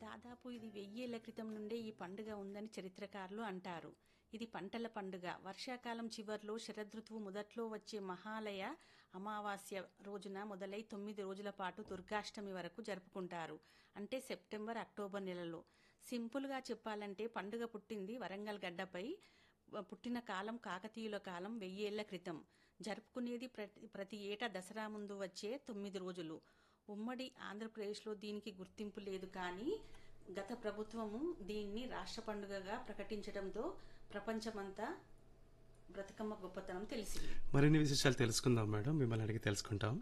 దాదాపు ఇది వెయ్యేళ్ల క్రితం నుండే ఈ పండుగ ఉందని చరిత్రకారులు అంటారు ఇది పంటల పండుగ వర్షాకాలం చివర్లో శరదృతువు మొదట్లో వచ్చే మహాలయ అమావాస్య రోజున మొదలై తొమ్మిది రోజుల పాటు దుర్గాష్టమి వరకు జరుపుకుంటారు అంటే సెప్టెంబర్ అక్టోబర్ నెలలో సింపుల్గా చెప్పాలంటే పండుగ పుట్టింది వరంగల్ గడ్డపై పుట్టిన కాలం కాకతీయుల కాలం వెయ్యేళ్ల క్రితం జరుపుకునేది ప్రతి ప్రతి ఏటా దసరా ముందు వచ్చే తొమ్మిది రోజులు ఉమ్మడి ఆంధ్రప్రదేశ్లో దీనికి గుర్తింపు లేదు కానీ గత ప్రభుత్వము దీన్ని రాష్ట్ర పండుగగా ప్రకటించడంతో ప్రపంచమంతా బ్రతుకమ్మ గొప్పతనం తెలిసింది మరిన్ని విశేషాలు తెలుసుకుందాం మేడం మిమ్మల్ని అడిగి తెలుసుకుంటాం